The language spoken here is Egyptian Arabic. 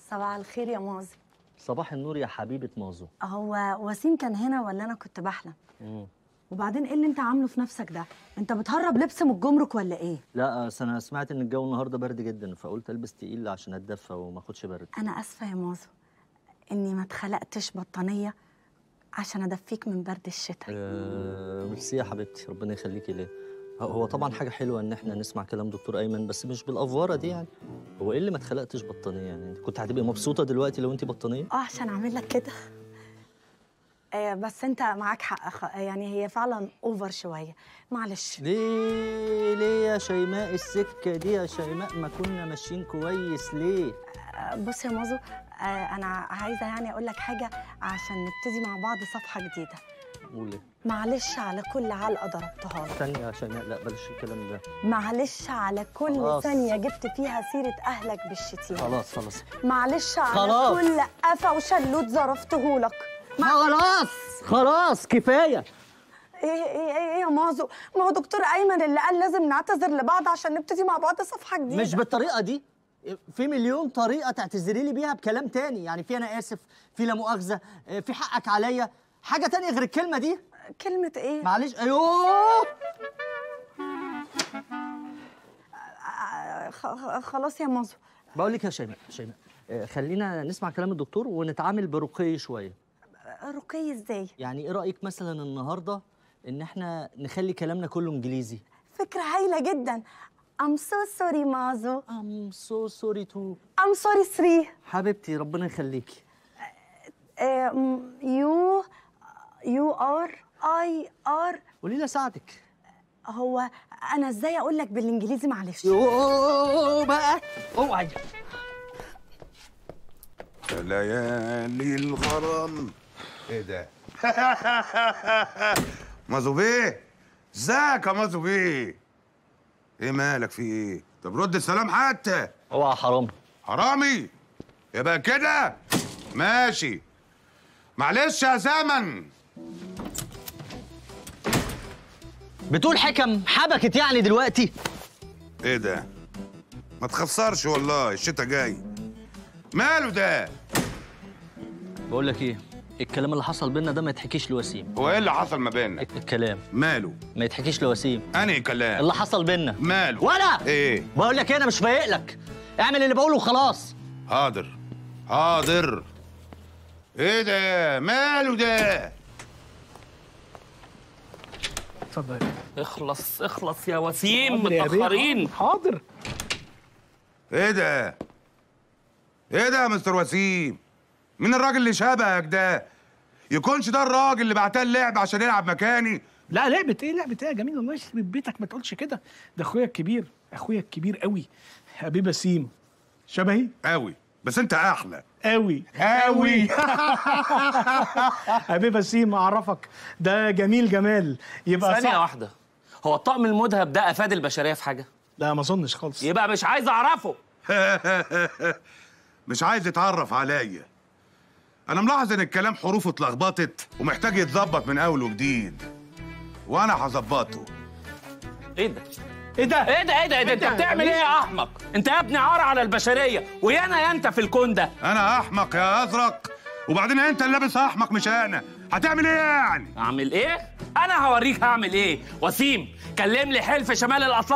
صباح الخير يا مازو صباح النور يا حبيبة مازو هو وسيم كان هنا ولا انا كنت بحلم مم. وبعدين ايه اللي انت عامله في نفسك ده انت بتهرب لبس من الجمرك ولا ايه لا أصل انا سمعت ان الجو النهارده برد جدا فقلت البس تقيل عشان اتدفى وما اخدش برد انا اسفه يا مازو اني ما اتخلقتش بطانيه عشان ادفيك من برد الشتاء آه ميرسي يا حبيبتي ربنا يخليكي ليه هو- هو طبعا حاجه حلوه ان احنا نسمع كلام دكتور ايمن بس مش بالافواره دي يعني هو ايه اللي ما اتخلقتش بطانيه يعني انت كنت هتبقي مبسوطه دلوقتي لو انت بطانيه اه عشان اعمل لك كده آه بس انت معاك حق خ- يعني هي فعلا اوفر شويه معلش ليه ليه يا شيماء السكه دي يا شيماء ما كنا ماشيين كويس ليه آه بص يا مازو آه انا عايزه يعني اقول لك حاجه عشان نبتدي مع بعض صفحه جديده قولي معلش على كل علقه ضربتها لك ثانيه يا شيماء لا بلاش الكلام ده معلش على كل خلاص. ثانيه جبت فيها سيره اهلك بالشتيمه خلاص خلاص معلش على خلاص. كل قفا وشلوت ظرفته لك خلاص خلاص كفايه ايه ايه ايه يا مازو ما هو دكتور ايمن اللي قال لازم نعتذر لبعض عشان نبتدي مع بعض صفحه جديده مش بالطريقه دي في مليون طريقه تعتذري لي بيها بكلام تاني يعني في انا اسف في لا مؤاخذه في حقك عليا حاجه تانية غير الكلمه دي كلمه ايه معلش ايوه آه، خ- خ- خلاص يا مازو بقول لك يا شيماء شيماء آه، خلينا نسمع كلام الدكتور ونتعامل برقي شويه آه، رقي ازاي يعني ايه رايك مثلا النهارده ان احنا نخلي كلامنا كله انجليزي فكره هايله جدا I'm so sorry مازو I'm so sorry to I'm sorry سري حبيبتي ربنا يخليكي يو يو ار اي ار قولي لي اساعدك هو انا ازاي اقول لك بالانجليزي معلش يوه بقى اوعي ليالي الغرام ايه ده؟ مازو بيه ازيك يا مازو بيه؟ ايه مالك في ايه؟ طب رد السلام حتى اوعى حرام حرامي يبقى كده ماشي معلش يا زمن بتقول حكم حبكت يعني دلوقتي ايه ده؟ ما تخسرش والله الشتا جاي ماله ده؟ بقول لك ايه الكلام اللي حصل بينا ده ما يتحكيش لوسيم هو ايه اللي حصل ما بيننا؟ الكلام ماله؟ ما يتحكيش لوسيم انهي كلام؟ اللي حصل بينا ماله؟ ولا ايه؟ بقول لك ايه انا مش فايق لك اعمل اللي بقوله وخلاص حاضر حاضر ايه ده ماله ده اتفضل اخلص اخلص يا وسيم حاضر يا بيه، متأخرين حاضر ايه ده ايه ده يا مستر وسيم مين الراجل اللي شبهك ده يكونش ده الراجل اللي بعتها اللعب عشان يلعب مكاني لا لعبة ايه لعبة ايه يا جميل الله يخرب بيتك ما تقولش كده ده اخويا الكبير اخويا الكبير قوي حبيب سيم شبهي قوي بس انت احلى قوي قوي حبيب سيم اعرفك ده جميل جمال يبقى ثانية صح واحدة هو الطقم المذهب ده افاد البشرية في حاجة؟ لا ما اظنش خالص يبقى مش عايز اعرفه مش عايز يتعرف عليا انا ملاحظ ان الكلام حروفه اتلخبطت ومحتاج يتظبط من اول وجديد وانا هظبطه ايه ده؟ ايه ده ايه ده ايه ده, إيه ده؟ انت إيه ده؟ بتعمل ايه يا احمق؟ انت يا ابني عار على البشرية ويانا يا انت في الكون ده انا احمق يا ازرق وبعدين انت اللي لابس احمق مش انا هتعمل ايه يعني اعمل ايه؟ انا هوريك هعمل ايه وسيم كلم لي حلف شمال الاطلس